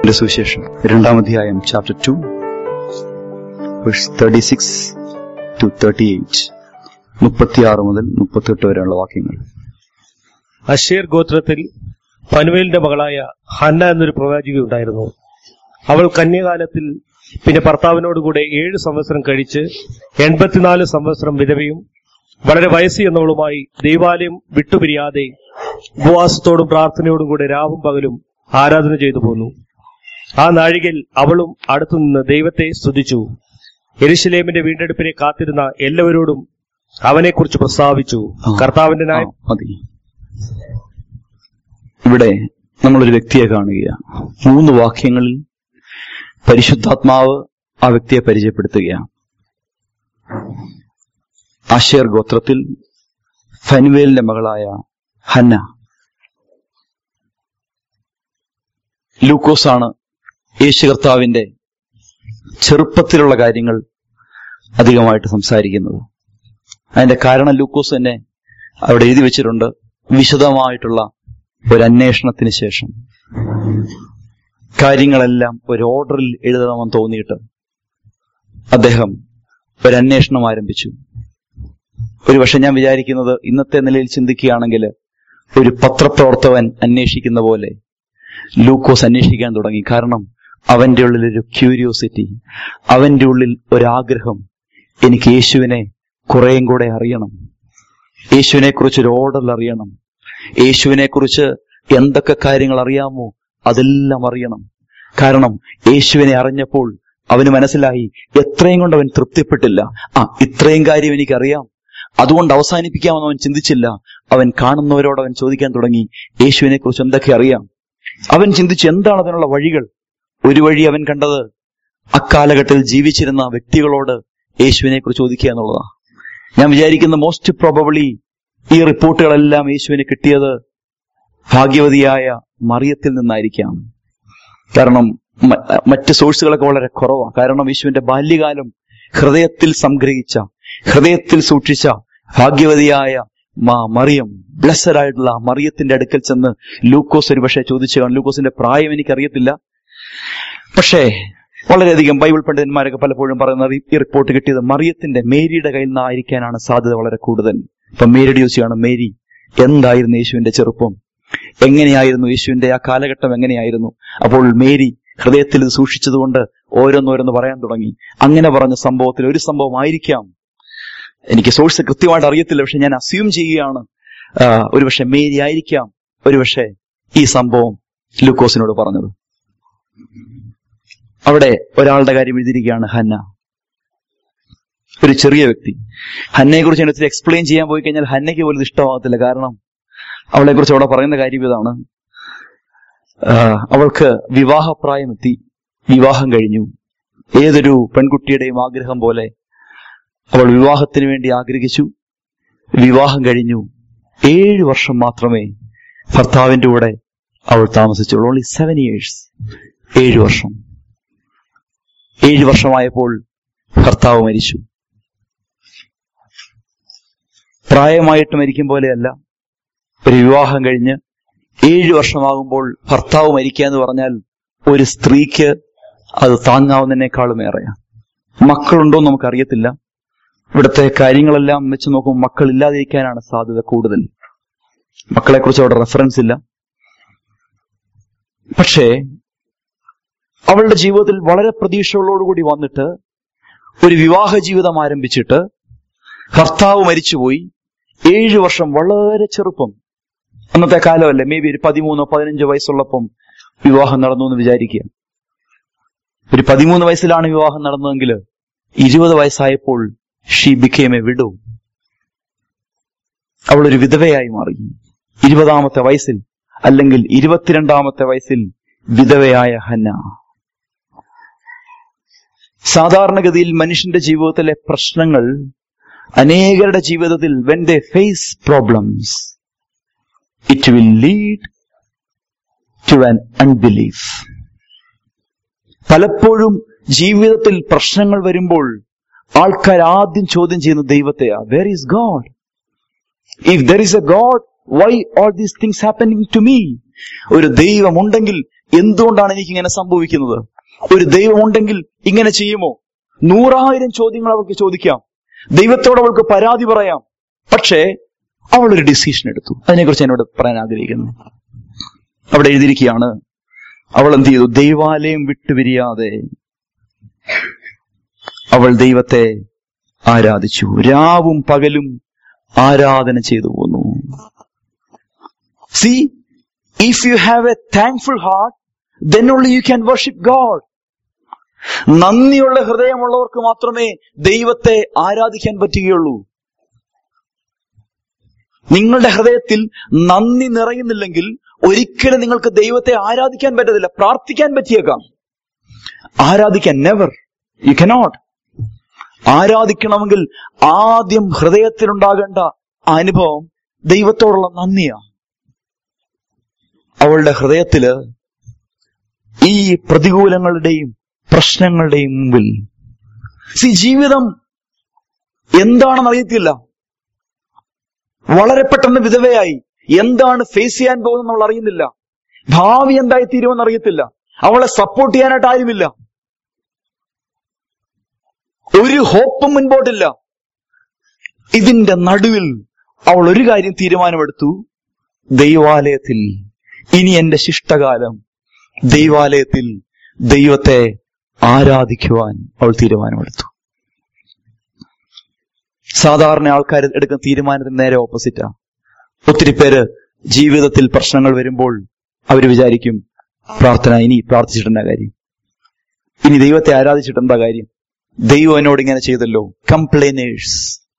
ന്റെ സുവിശേഷം രണ്ടാം അധ്യായം chapter two thirty six two thirty eight മുപ്പത്തിയാറ് മുതൽ മുപ്പത്തെട്ട് വരെയുള്ള വാക്യങ്ങൾ അഷേർ ഗോത്രത്തിൽ പനുവേലിന്റെ മകളായ ഹന്ന എന്നൊരു പ്രവാചിക ഉണ്ടായിരുന്നു അവൾ കന്യകാലത്തിൽ പിന്നെ ഭർത്താവിനോടുകൂടെ ഏഴ് സംവത്സരം കഴിച്ച് എൺപത്തിനാല് സംവത്സരം വിധവയും വളരെ വയസ്സ് എന്നവളുമായി ദൈവാലയം വിട്ടുപിരിയാതെ ഉപവാസത്തോടും പ്രാർത്ഥനയോടും കൂടെ രാവും പകലും ആരാധന ചെയ്തു പോന്നു ആ നാഴികയിൽ അവളും അടുത്തുനിന്ന് ദൈവത്തെ സ്തുതിച്ചു എരിശിലേമിന്റെ വീണ്ടെടുപ്പിനെ കാത്തിരുന്ന എല്ലാവരോടും അവനെക്കുറിച്ച് പ്രസ്താവിച്ചു കർത്താവിന്റെ ആ, ന്യായം മതി ഇവിടെ നമ്മളൊരു വ്യക്തിയെ കാണുകയാണ് മൂന്ന് വാക്യങ്ങളിൽ പരിശുദ്ധാത്മാവ് ആ വ്യക്തിയെ പരിചയപ്പെടുത്തുകയാണ് ആശേർ ഗോത്രത്തിൽ ഫനുവേലിന്റെ മകളായ ഹന്ന ലൂക്കോസാണ് യേശു കർത്താവിന്റെ ചെറുപ്പത്തിലുള്ള കാര്യങ്ങൾ അധികമായിട്ട് സംസാരിക്കുന്നത് അതിന്റെ കാരണം ലൂക്കോസ് തന്നെ അവിടെ എഴുതി വെച്ചിട്ടുണ്ട് വിശദമായിട്ടുള്ള ഒരു അന്വേഷണത്തിന് ശേഷം കാര്യങ്ങളെല്ലാം ഒരു ഓർഡറിൽ എഴുതണമെന്ന് തോന്നിയിട്ട് അദ്ദേഹം ഒരു അന്വേഷണം ആരംഭിച്ചു ഒരുപക്ഷെ ഞാൻ വിചാരിക്കുന്നത് ഇന്നത്തെ നിലയിൽ ചിന്തിക്കുകയാണെങ്കിൽ ഒരു പത്രപ്രവർത്തകൻ അന്വേഷിക്കുന്ന പോലെ ലൂക്കോസ് അന്വേഷിക്കാൻ തുടങ്ങി കാരണം അവന്റെ ഉള്ളിൽ ഒരു ക്യൂരിയോസിറ്റി അവന്റെ ഉള്ളിൽ ഒരാഗ്രഹം എനിക്ക് യേശുവിനെ കുറേയും കൂടെ അറിയണം യേശുവിനെ കുറിച്ച് ഒരു ഓർഡറിൽ അറിയണം യേശുവിനെ കുറിച്ച് എന്തൊക്കെ കാര്യങ്ങൾ അറിയാമോ അതെല്ലാം അറിയണം കാരണം യേശുവിനെ അറിഞ്ഞപ്പോൾ അവന് മനസ്സിലായി എത്രയും കൊണ്ട് അവൻ തൃപ്തിപ്പെട്ടില്ല ആ ഇത്രയും കാര്യം എനിക്കറിയാം അതുകൊണ്ട് അവസാനിപ്പിക്കാമെന്ന് അവൻ ചിന്തിച്ചില്ല അവൻ കാണുന്നവരോട് അവൻ ചോദിക്കാൻ തുടങ്ങി യേശുവിനെ കുറിച്ച് എന്തൊക്കെ അറിയാം അവൻ ചിന്തിച്ചു എന്താണ് അതിനുള്ള വഴികൾ ഒരു വഴി അവൻ കണ്ടത് അക്കാലഘട്ടത്തിൽ ജീവിച്ചിരുന്ന വ്യക്തികളോട് യേശുവിനെ കുറിച്ച് ചോദിക്കുക എന്നുള്ളതാണ് ഞാൻ വിചാരിക്കുന്ന മോസ്റ്റ് പ്രോബബിളി ഈ റിപ്പോർട്ടുകളെല്ലാം യേശുവിന് കിട്ടിയത് ഭാഗ്യവതിയായ മറിയത്തിൽ നിന്നായിരിക്കാം കാരണം മ- മറ്റ് സോഴ്സുകളൊക്കെ വളരെ കുറവാണ് കാരണം യേശുവിന്റെ ബാല്യകാലം ഹൃദയത്തിൽ സംഗ്രഹിച്ച ഹൃദയത്തിൽ സൂക്ഷിച്ച ഭാഗ്യവതിയായ മാ മറിയം ബ്ലസ്സഡ് ആയിട്ടുള്ള ആ മറിയത്തിന്റെ അടുക്കൽ ചെന്ന് ലൂക്കോസ് ഒരു പക്ഷേ ചോദിച്ചു കാണും ലൂക്കോസിന്റെ പ്രായം എനിക്കറിയത്തില്ല പക്ഷേ വളരെയധികം ബൈബിൾ പണ്ഡിതന്മാരൊക്കെ പലപ്പോഴും പറയുന്നത് ഈ- ഈ റിപ്പോർട്ട് കിട്ടിയത് മറിയത്തിന്റെ മേരിയുടെ കയ്യിൽ നിന്നായിരിക്കാനാണ് സാധ്യത വളരെ കൂടുതൽ ഇപ്പൊ മേരിയുടെ ചോദിച്ചാണ് മേരി എന്തായിരുന്നു യേശുവിന്റെ ചെറുപ്പം എങ്ങനെയായിരുന്നു യേശുവിന്റെ ആ കാലഘട്ടം എങ്ങനെയായിരുന്നു അപ്പോൾ മേരി ഹൃദയത്തിൽ ഇത് സൂക്ഷിച്ചതുകൊണ്ട് ഓരോന്നോരോന്ന് പറയാൻ തുടങ്ങി അങ്ങനെ പറഞ്ഞ സംഭവത്തിൽ ഒരു സംഭവം ആയിരിക്കാം എനിക്ക് സോഴ്സ് കൃത്യമായിട്ട് അറിയത്തില്ല പക്ഷെ ഞാൻ അസ്യൂം ചെയ്യുകയാണ് ആ, ഒരുപക്ഷെ മേരി ആയിരിക്കാം ഒരുപക്ഷെ ഈ സംഭവം ലൂക്കോസിനോട് പറഞ്ഞത് അവിടെ ഒരാളുടെ കാര്യം എഴുതിയിരിക്കുകയാണ് ഹന്ന ഒരു ചെറിയ വ്യക്തി ഹന്നയെ കുറിച്ച് എടുത്ത് എക്സ്പ്ലെയിൻ ചെയ്യാൻ പോയി കഴിഞ്ഞാൽ ഹന്നയ്ക്ക് പോലും ഇത് ഇഷ്ടമാകത്തില്ല കാരണം അവളെ കുറിച്ച് അവിടെ പറയുന്ന കാര്യം ഇതാണ് ആ, അവൾക്ക് വിവാഹപ്രായം എത്തി വിവാഹം കഴിഞ്ഞു ഏതൊരു പെൺകുട്ടിയുടെയും ആഗ്രഹം പോലെ അവൾ വിവാഹത്തിന് വേണ്ടി ആഗ്രഹിച്ചു വിവാഹം കഴിഞ്ഞു ഏഴ് വർഷം മാത്രമേ ഭർത്താവിന്റെ കൂടെ അവൾ താമസിച്ചുള്ളൂ ഓൺലി സെവൻ ഇയേഴ്സ് ഏഴ് വർഷം ഏഴ് വർഷമായപ്പോൾ ഭർത്താവ് മരിച്ചു പ്രായമായിട്ട് മരിക്കും പോലെയല്ല ഒരു വിവാഹം കഴിഞ്ഞ് ഏഴ് വർഷമാകുമ്പോൾ ഭർത്താവ് മരിക്കുക എന്ന് പറഞ്ഞാൽ ഒരു സ്ത്രീക്ക് അത് താങ്ങാവുന്നതിനേക്കാളും ഏറെയാണ് മക്കളുണ്ടോ എന്ന് നമുക്കറിയത്തില്ല ഇവിടുത്തെ കാര്യങ്ങളെല്ലാം വെച്ച് നോക്കുമ്പോൾ മക്കൾ ഇല്ലാതിരിക്കാനാണ് സാധ്യത കൂടുതൽ മക്കളെ കുറിച്ച് അവിടെ റെഫറൻസ് ഇല്ല പക്ഷേ അവളുടെ ജീവിതത്തിൽ വളരെ പ്രതീക്ഷകളോടുകൂടി വന്നിട്ട് ഒരു വിവാഹ ജീവിതം ആരംഭിച്ചിട്ട് ഭർത്താവ് മരിച്ചുപോയി ഏഴു വർഷം വളരെ ചെറുപ്പം അന്നത്തെ കാലമല്ലേ മേ ബി ഒരു പതിമൂന്നോ പതിനഞ്ചോ വയസ്സുള്ളപ്പം വിവാഹം നടന്നു എന്ന് വിചാരിക്കുക ഒരു പതിമൂന്ന് വയസ്സിലാണ് വിവാഹം നടന്നതെങ്കിൽ ഇരുപത് വയസ്സായപ്പോൾ ഷീ ബിക്കേം എ വിഡോ അവൾ ഒരു വിധവയായി മാറി ഇരുപതാമത്തെ വയസ്സിൽ അല്ലെങ്കിൽ ഇരുപത്തിരണ്ടാമത്തെ വയസ്സിൽ വിധവയായ ഹന്ന സാധാരണഗതിയിൽ മനുഷ്യന്റെ ജീവിതത്തിലെ പ്രശ്നങ്ങൾ അനേകരുടെ ജീവിതത്തിൽ when they face problems it will lead to an unbelief പലപ്പോഴും ജീവിതത്തിൽ പ്രശ്നങ്ങൾ വരുമ്പോൾ ആൾക്കാർ ആദ്യം ചോദ്യം ചെയ്യുന്ന ദൈവത്തെയാ where is God if there is a God why all these things happening to me ഒരു ദൈവമുണ്ടെങ്കിൽ എന്തുകൊണ്ടാണ് എനിക്ക് ഇങ്ങനെ സംഭവിക്കുന്നത് ഒരു ദൈവമുണ്ടെങ്കിൽ ഇങ്ങനെ ചെയ്യുമോ നൂറായിരം ചോദ്യങ്ങൾ അവൾക്ക് ചോദിക്കാം ദൈവത്തോട് അവൾക്ക് പരാതി പറയാം പക്ഷേ അവൾ ഒരു ഡിസിഷൻ എടുത്തു അതിനെക്കുറിച്ച് എന്നോട് പറയാൻ ആഗ്രഹിക്കുന്നു അവിടെ എഴുതിയിരിക്കുകയാണ് അവൾ എന്ത് ചെയ്തു ദൈവാലയം വിട്ടുപിരിയാതെ അവൾ ദൈവത്തെ ആരാധിച്ചു രാവും പകലും ആരാധന ചെയ്തു പോന്നു see if you have a thankful heart then only you can worship God നന്ദിയുള്ള ഹൃദയമുള്ളവർക്ക് മാത്രമേ ദൈവത്തെ ആരാധിക്കാൻ പറ്റുകയുള്ളൂ നിങ്ങളുടെ ഹൃദയത്തിൽ നന്ദി നിറയുന്നില്ലെങ്കിൽ ഒരിക്കലും നിങ്ങൾക്ക് ദൈവത്തെ ആരാധിക്കാൻ പറ്റത്തില്ല പ്രാർത്ഥിക്കാൻ പറ്റിയേക്കാം ആരാധിക്കാൻ നെവർ യു കനോട്ട് ആരാധിക്കണമെങ്കിൽ ആദ്യം ഹൃദയത്തിലുണ്ടാകേണ്ട അനുഭവം ദൈവത്തോടുള്ള നന്ദിയാ അവളുടെ ഹൃദയത്തില് ഈ പ്രതികൂലങ്ങളുടെയും പ്രശ്നങ്ങളുടെയും മുമ്പിൽ സി ജീവിതം എന്താണെന്ന് അറിയത്തില്ല വളരെ പെട്ടെന്ന് വിധവയായി എന്താണ് ഫേസ് ചെയ്യാൻ പോകുന്നത് അവൾ അറിയുന്നില്ല ഭാവി എന്തായി തീരുമെന്ന് അറിയത്തില്ല അവളെ സപ്പോർട്ട് ചെയ്യാനായിട്ട് ആരുമില്ല ഒരു ഹോപ്പും മുൻപോട്ടില്ല ഇതിന്റെ നടുവിൽ അവൾ ഒരു കാര്യം തീരുമാനമെടുത്തു ദൈവാലയത്തിൽ ഇനി എന്റെ ശിഷ്ടകാലം ദൈവാലയത്തിൽ ദൈവത്തെ ആരാധിക്കുവാൻ അവൾ തീരുമാനമെടുത്തു സാധാരണ ആൾക്കാർ എടുക്കുന്ന തീരുമാനത്തിന് നേരെ ഓപ്പോസിറ്റാ ഒത്തിരി പേര് ജീവിതത്തിൽ പ്രശ്നങ്ങൾ വരുമ്പോൾ അവർ വിചാരിക്കും പ്രാർത്ഥന ഇനി പ്രാർത്ഥിച്ചിട്ട് എന്താ കാര്യം ഇനി ദൈവത്തെ ആരാധിച്ചിട്ട് എന്താ കാര്യം ദൈവം എന്നോട് ഇങ്ങനെ ചെയ്തല്ലോ കംപ്ലൈനേഴ്സ്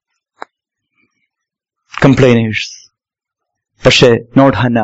കംപ്ലൈനേഴ്സ് പക്ഷേ നോട്ട് ഹന്ന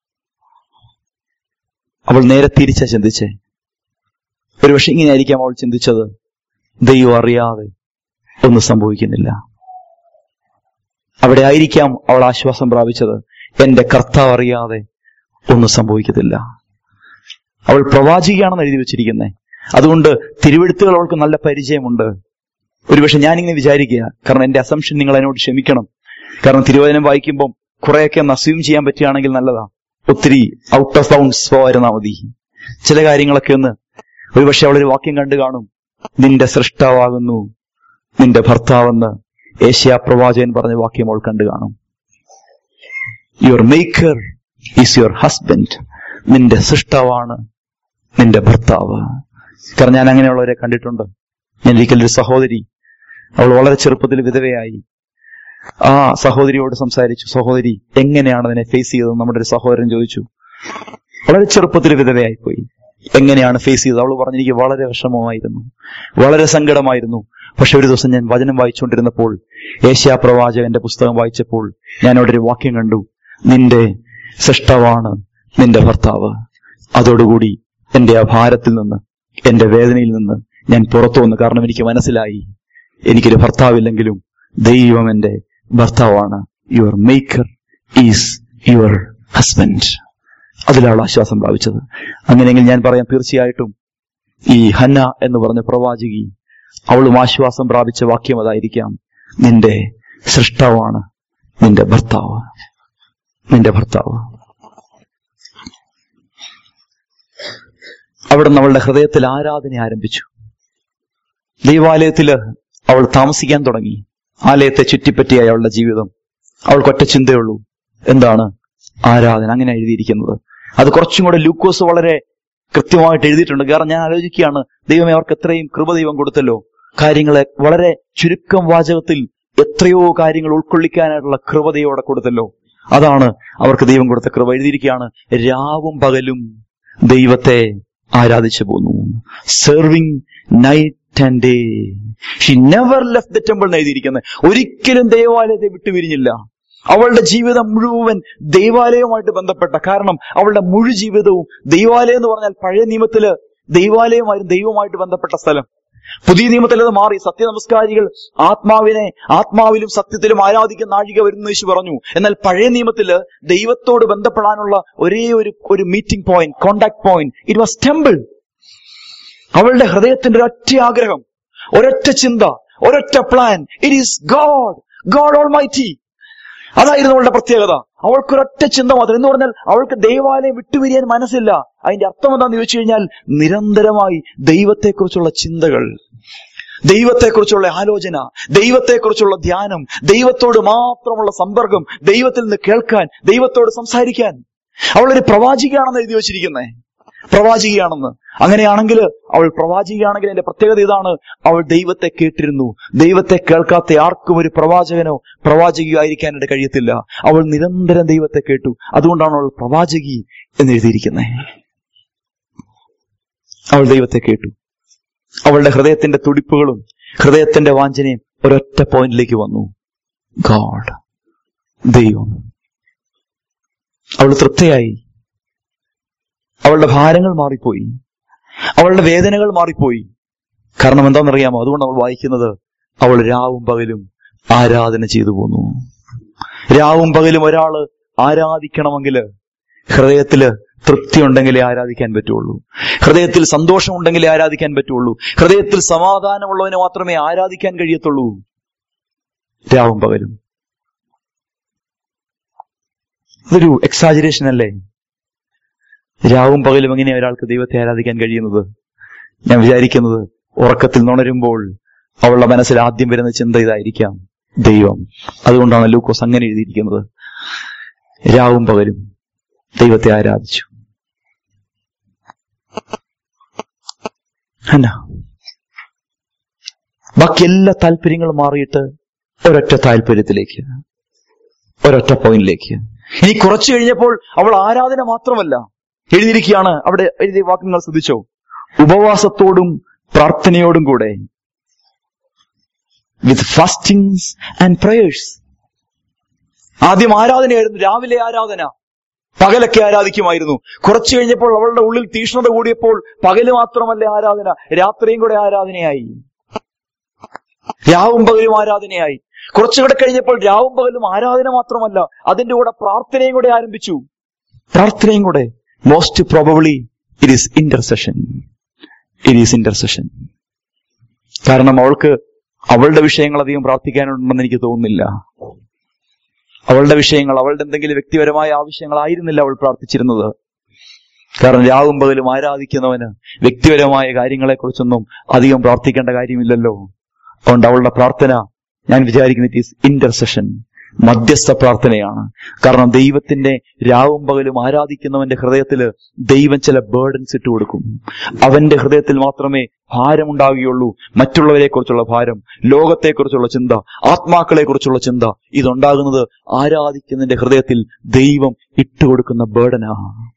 അവൾ നേരെ തിരിച്ചാ ചിന്തിച്ചേ ഒരുപക്ഷെ ഇങ്ങനെയായിരിക്കാം അവൾ ചിന്തിച്ചത് ദൈവം അറിയാതെ ഒന്നും സംഭവിക്കുന്നില്ല അവിടെ ആയിരിക്കാം അവൾ ആശ്വാസം പ്രാപിച്ചത് എന്റെ കർത്താവ് അറിയാതെ ഒന്നും സംഭവിക്കത്തില്ല അവൾ പ്രവാചികയാണെന്ന് എഴുതി വെച്ചിരിക്കുന്നത് അതുകൊണ്ട് തിരുവെഴുത്തുകൾ അവൾക്ക് നല്ല പരിചയമുണ്ട് ഒരുപക്ഷെ ഞാനിങ്ങനെ വിചാരിക്കുക കാരണം എന്റെ അസംഷൻ നിങ്ങൾ എന്നോട് ക്ഷമിക്കണം കാരണം തിരുവചനം വായിക്കുമ്പം കുറെയൊക്കെ ഒന്ന് അസ്യൂം ചെയ്യാൻ പറ്റുകയാണെങ്കിൽ നല്ലതാ ഒത്തിരി ഔട്ട് ഓഫ് ബൗണ്ട്സ് പോയിരുന്നാ മതി ചില കാര്യങ്ങളൊക്കെ ഒന്ന് ഒരുപക്ഷെ അവളൊരു വാക്യം കണ്ടു കാണും നിന്റെ സൃഷ്ടാവാകുന്നു നിന്റെ ഭർത്താവെന്ന് ഏഷ്യാ പ്രവാചകൻ പറഞ്ഞ വാക്യം അവൾ കണ്ടു കാണും your maker is your husband നിന്റെ സൃഷ്ടാവാണ് നിന്റെ ഭർത്താവ് കാരണം ഞാൻ അങ്ങനെയുള്ളവരെ കണ്ടിട്ടുണ്ട് ഞാൻ ഒരിക്കലും ഒരു സഹോദരി അവൾ വളരെ ചെറുപ്പത്തിൽ വിധവയായി ആ സഹോദരിയോട് സംസാരിച്ചു സഹോദരി എങ്ങനെയാണ് അതിനെ ഫേസ് ചെയ്തത് നമ്മുടെ ഒരു സഹോദരൻ ചോദിച്ചു വളരെ ചെറുപ്പത്തിൽ വിധവയായി പോയി എങ്ങനെയാണ് ഫേസ് ചെയ്തത് അവൾ പറഞ്ഞു എനിക്ക് വളരെ വിഷമമായിരുന്നു വളരെ സങ്കടമായിരുന്നു പക്ഷെ ഒരു ദിവസം ഞാൻ വചനം വായിച്ചുകൊണ്ടിരുന്നപ്പോൾ ഏഷ്യാ പ്രവാചകന്റെ പുസ്തകം വായിച്ചപ്പോൾ ഞാൻ അവിടെ ഒരു വാക്യം കണ്ടു നിന്റെ സൃഷ്ടവാണ് നിന്റെ ഭർത്താവ് അതോടുകൂടി എന്റെ ആ ഭാരത്തിൽ നിന്ന് എന്റെ വേദനയിൽ നിന്ന് ഞാൻ പുറത്തു വന്നു കാരണം എനിക്ക് മനസ്സിലായി എനിക്കൊരു ഭർത്താവില്ലെങ്കിലും ദൈവം എന്റെ ഭർത്താവാണ് your maker is your husband അതിലാണ് ആശ്വാസം പ്രാപിച്ചത് അങ്ങനെയെങ്കിൽ ഞാൻ പറയാം തീർച്ചയായിട്ടും ഈ ഹന്ന എന്ന് പറഞ്ഞ പ്രവാചകി അവളും ആശ്വാസം പ്രാപിച്ച വാക്യം അതായിരിക്കാം നിന്റെ സൃഷ്ടാവാണ് നിന്റെ ഭർത്താവ് നിന്റെ ഭർത്താവ് അവിടുന്ന് അവളുടെ ഹൃദയത്തിൽ ആരാധന ആരംഭിച്ചു ദൈവാലയത്തില് അവൾ താമസിക്കാൻ തുടങ്ങി ആലയത്തെ ചുറ്റിപ്പറ്റിയായി അവളുടെ ജീവിതം അവൾക്ക് ഒറ്റ ചിന്തയുള്ളൂ എന്താണ് ആരാധന അങ്ങനെ എഴുതിയിരിക്കുന്നത് അത് കുറച്ചും കൂടെ ലൂക്കോസ് വളരെ കൃത്യമായിട്ട് എഴുതിയിട്ടുണ്ട് കാരണം ഞാൻ ആലോചിക്കുകയാണ് ദൈവമേ അവർക്ക് എത്രയും കൃപ ദൈവം കൊടുത്തല്ലോ കാര്യങ്ങളെ വളരെ ചുരുക്കം വാചകത്തിൽ എത്രയോ കാര്യങ്ങൾ ഉൾക്കൊള്ളിക്കാനായിട്ടുള്ള കൃപ ദൈവം അവിടെ കൊടുത്തല്ലോ അതാണ് അവർക്ക് ദൈവം കൊടുത്ത കൃപ എഴുതിയിരിക്കുകയാണ് രാവും പകലും ദൈവത്തെ ആരാധിച്ചു പോന്നു serving night and day she never left the temple എഴുതിയിരിക്കുന്നത് ഒരിക്കലും ദൈവാലയത്തെ വിട്ടുപിരിഞ്ഞില്ല അവളുടെ ജീവിതം മുഴുവൻ ദൈവാലയവുമായിട്ട് ബന്ധപ്പെട്ട കാരണം അവളുടെ മുഴു ജീവിതവും ദൈവാലയം എന്ന് പറഞ്ഞാൽ പഴയ നിയമത്തില് ദൈവാലയമായിരുന്നു ദൈവവുമായിട്ട് ബന്ധപ്പെട്ട സ്ഥലം പുതിയ നിയമത്തിൽ അത് മാറി സത്യനമസ്കാരികൾ ആത്മാവിനെ ആത്മാവിലും സത്യത്തിലും ആരാധിക്കുന്ന നാഴിക വരുന്നു യേശു പറഞ്ഞു എന്നാൽ പഴയ നിയമത്തില് ദൈവത്തോട് ബന്ധപ്പെടാനുള്ള ഒരേ ഒരു ഒരു meeting point contact point it was temple അവളുടെ ഹൃദയത്തിന്റെ ഒരൊറ്റ ആഗ്രഹം ഒരൊറ്റ ചിന്ത ഒരൊറ്റ plan it is God God almighty അതായിരുന്നു അവളുടെ പ്രത്യേകത അവൾക്കൊരൊറ്റ ചിന്ത മാത്രം എന്ന് പറഞ്ഞാൽ അവൾക്ക് ദൈവാലയം വിട്ടുപിരിയാൻ മനസ്സില്ല അതിന്റെ അർത്ഥം എന്താണെന്ന് ചോദിച്ചു കഴിഞ്ഞാൽ നിരന്തരമായി ദൈവത്തെക്കുറിച്ചുള്ള ചിന്തകൾ ദൈവത്തെക്കുറിച്ചുള്ള ആലോചന ദൈവത്തെക്കുറിച്ചുള്ള ധ്യാനം ദൈവത്തോട് മാത്രമുള്ള സമ്പർക്കം ദൈവത്തിൽ നിന്ന് കേൾക്കാൻ ദൈവത്തോട് സംസാരിക്കാൻ അവളൊരു പ്രവാചികയാണെന്ന് എഴുതി വച്ചിരിക്കുന്നേ പ്രവാചികയാണെന്ന് അങ്ങനെയാണെങ്കിൽ അവൾ പ്രവാചികയാണെങ്കിൽ അതിന്റെ പ്രത്യേകത ഇതാണ് അവൾ ദൈവത്തെ കേട്ടിരുന്നു ദൈവത്തെ കേൾക്കാത്ത ആർക്കും ഒരു പ്രവാചകനോ പ്രവാചകിയോ ആയിരിക്കാനായിട്ട് കഴിയത്തില്ല അവൾ നിരന്തരം ദൈവത്തെ കേട്ടു അതുകൊണ്ടാണ് അവൾ പ്രവാചകി എന്ന് എഴുതിയിരിക്കുന്നത് അവൾ ദൈവത്തെ കേട്ടു അവളുടെ ഹൃദയത്തിന്റെ തുടിപ്പുകളും ഹൃദയത്തിന്റെ വാഞ്ചനയും ഒരൊറ്റ പോയിന്റിലേക്ക് വന്നു ഗാഡ് ദൈവം അവൾ തൃപ്തയായി അവളുടെ ഭാരങ്ങൾ മാറിപ്പോയി അവളുടെ വേദനകൾ മാറിപ്പോയി കാരണം എന്താണെന്നറിയാമോ അതുകൊണ്ട് അവൾ വായിക്കുന്നത് അവൾ രാവും പകലും ആരാധന ചെയ്തു പോന്നു രാവും പകലും ഒരാള് ആരാധിക്കണമെങ്കിൽ ഹൃദയത്തില് തൃപ്തി ഉണ്ടെങ്കിലേ ആരാധിക്കാൻ പറ്റുള്ളൂ ഹൃദയത്തിൽ സന്തോഷമുണ്ടെങ്കിലേ ആരാധിക്കാൻ പറ്റുള്ളൂ ഹൃദയത്തിൽ സമാധാനമുള്ളവനെ മാത്രമേ ആരാധിക്കാൻ കഴിയത്തുള്ളൂ രാവും പകലും ഇതൊരു എക്സാജറേഷൻ അല്ലേ രാവും പകലും എങ്ങനെയാ ഒരാൾക്ക് ദൈവത്തെ ആരാധിക്കാൻ കഴിയുന്നത് ഞാൻ വിചാരിക്കുന്നത് ഉറക്കത്തിൽ നുണരുമ്പോൾ അവളുടെ മനസ്സിൽ ആദ്യം വരുന്ന ചിന്ത ഇതായിരിക്കാം ദൈവം അതുകൊണ്ടാണ് ലൂക്കോസ് അങ്ങനെ എഴുതിയിരിക്കുന്നത് രാവും പകലും ദൈവത്തെ ആരാധിച്ചു എന്നാ ബാക്കി എല്ലാ താല്പര്യങ്ങളും മാറിയിട്ട് ഒരൊറ്റ താല്പര്യത്തിലേക്ക് ഒരൊറ്റ പോയിന്റിലേക്ക് ഇനി കുറച്ചു കഴിഞ്ഞപ്പോൾ അവൾ ആരാധന മാത്രമല്ല എഴുതിയിരിക്കുകയാണ് അവിടെ എഴുതിയ വാക്കുകൾ ശ്രദ്ധിച്ചോ ഉപവാസത്തോടും പ്രാർത്ഥനയോടും കൂടെ വിത്ത് ഫാസ്റ്റിംഗ്സ് ആൻഡ് പ്രേയേഴ്സ് ആദ്യം ആരാധനയായിരുന്നു രാവിലെ ആരാധന പകലൊക്കെ ആരാധിക്കുമായിരുന്നു കുറച്ചു കഴിഞ്ഞപ്പോൾ അവളുടെ ഉള്ളിൽ തീഷ്ണത കൂടിയപ്പോൾ പകല് മാത്രമല്ല ആരാധന രാത്രിയും കൂടെ ആരാധനയായി രാവും പകലും ആരാധനയായി കുറച്ചുകൂടെ കഴിഞ്ഞപ്പോൾ രാവും പകലും ആരാധന മാത്രമല്ല അതിന്റെ കൂടെ പ്രാർത്ഥനയും കൂടെ ആരംഭിച്ചു പ്രാർത്ഥനയും കൂടെ most probably it is intercession it is intercession കാരണം അവൾക്ക് അവളുടെ വിഷയങ്ങൾ അധികം പ്രാർത്ഥിക്കാനുണ്ടെന്ന് എനിക്ക് തോന്നുന്നില്ല അവളുടെ വിഷയങ്ങൾ അവളുടെ എന്തെങ്കിലും വ്യക്തിപരമായ ആവശ്യങ്ങളായിരുന്നില്ല അവൾ പ്രാർത്ഥിച്ചിരുന്നത് കാരണം രാവും പകലും ആരാധിക്കുന്നവന് വ്യക്തിപരമായ കാര്യങ്ങളെക്കുറിച്ചൊന്നും അധികം പ്രാർത്ഥിക്കേണ്ട കാര്യമില്ലല്ലോ അതുകൊണ്ട് അവളുടെ പ്രാർത്ഥന ഞാൻ വിചാരിക്കുന്നത് ഇറ്റ് ഈസ് ഇന്റർസെഷൻ മധ്യസ്ഥ പ്രാർത്ഥനയാണ് കാരണം ദൈവത്തിന്റെ രാവും പകലും ആരാധിക്കുന്നവന്റെ ഹൃദയത്തില് ദൈവം ചില ബേർഡൻസ് ഇട്ട് കൊടുക്കും അവന്റെ ഹൃദയത്തിൽ മാത്രമേ ഭാരമുണ്ടാവുകയുള്ളൂ മറ്റുള്ളവരെ കുറിച്ചുള്ള ഭാരം ലോകത്തെക്കുറിച്ചുള്ള ചിന്ത ആത്മാക്കളെ കുറിച്ചുള്ള ചിന്ത ഇതുണ്ടാകുന്നത് ആരാധിക്കുന്നതിന്റെ ഹൃദയത്തിൽ ദൈവം ഇട്ടുകൊടുക്കുന്ന ബേർഡനാ